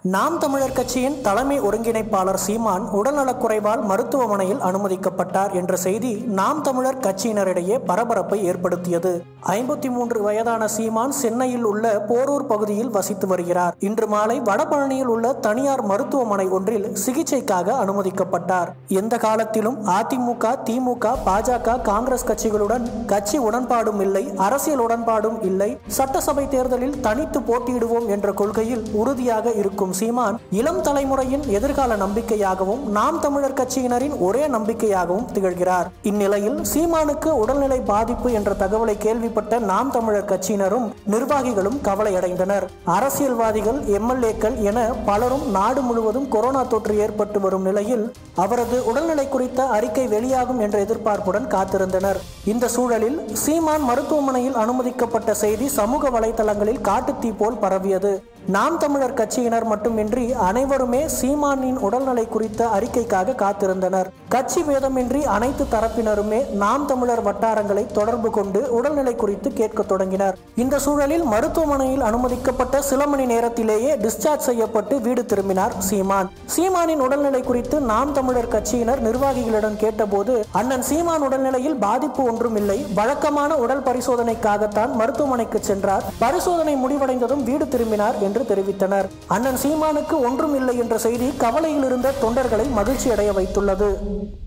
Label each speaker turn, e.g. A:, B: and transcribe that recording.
A: நாம் தமிழர் கட்சியின் தலைமை ஒருங்கிணைப்பாளர் சீமான் உடல்நலக்குறைவால் மருத்துவமனையில் அனுமதிக்கப்பட்டார் என்ற செய்தி நாம் தமிழர் கட்சியினரிடையே பரபரப்பை ஏற்படுத்தியது ஐம்பத்தி மூன்று வயதான சீமான் சென்னையில் உள்ள போரூர் பகுதியில் வசித்து வருகிறார் இன்று மாலை வடபழனியில் உள்ள தனியார் மருத்துவமனை ஒன்றில் சிகிச்சைக்காக அனுமதிக்கப்பட்டார் எந்த காலத்திலும் அதிமுக திமுக பாஜக காங்கிரஸ் கட்சிகளுடன் கட்சி உடன்பாடும் இல்லை அரசியல் உடன்பாடும் இல்லை சட்டசபை தேர்தலில் தனித்து போட்டியிடுவோம் என்ற கொள்கையில் உறுதியாக இருக்கும் சீமான் இளம் தலைமுறையின் எதிர்கால நம்பிக்கையாகவும் நாம் தமிழர் கட்சியினரின் ஒரே நம்பிக்கையாகவும் திகழ்கிறார் இந்நிலையில் சீமானுக்கு உடல்நிலை பாதிப்பு என்ற தகவலை கேள்விப்பட்ட நாம் தமிழர் கட்சியினரும் நிர்வாகிகளும் கவலையடைந்தனர் அரசியல்வாதிகள் எம்எல்ஏக்கள் என பலரும் நாடு முழுவதும் கொரோனா தொற்று ஏற்பட்டு வரும் நிலையில் அவரது உடல்நிலை குறித்த அறிக்கை வெளியாகும் என்ற எதிர்பார்ப்புடன் காத்திருந்தனர் இந்த சூழலில் சீமான் மருத்துவமனையில் அனுமதிக்கப்பட்ட செய்தி சமூக வலைதளங்களில் காட்டுத்தீ போல் பரவியது நாம் தமிழர் கட்சியினர் மட்டுமின்றி அனைவருமே சீமானின் உடல்நிலை குறித்த அறிக்கைக்காக காத்திருந்தனர் கட்சி பேதமின்றி அனைத்து தரப்பினருமே நாம் தமிழர் வட்டாரங்களை தொடர்பு கொண்டு உடல்நிலை குறித்து கேட்க தொடங்கினர் இந்த சூழலில் மருத்துவமனையில் அனுமதிக்கப்பட்ட சில மணி நேரத்திலேயே டிஸ்சார்ஜ் செய்யப்பட்டு வீடு திரும்பினார் சீமான் சீமானின் உடல்நிலை குறித்து நாம் தமிழர் கட்சியினர் நிர்வாகிகளிடம் கேட்டபோது அண்ணன் சீமான் உடல்நிலையில் பாதிப்பு ஒன்றும் இல்லை வழக்கமான உடல் பரிசோதனைக்காகத்தான் மருத்துவமனைக்கு சென்றார் பரிசோதனை முடிவடைந்ததும் வீடு திரும்பினார் என்று தெரிவித்தனர் அண்ணன் சீமானுக்கு ஒன்றும் இல்லை என்ற செய்தி கவலையில் இருந்த தொண்டர்களை மகிழ்ச்சி அடைய வைத்துள்ளது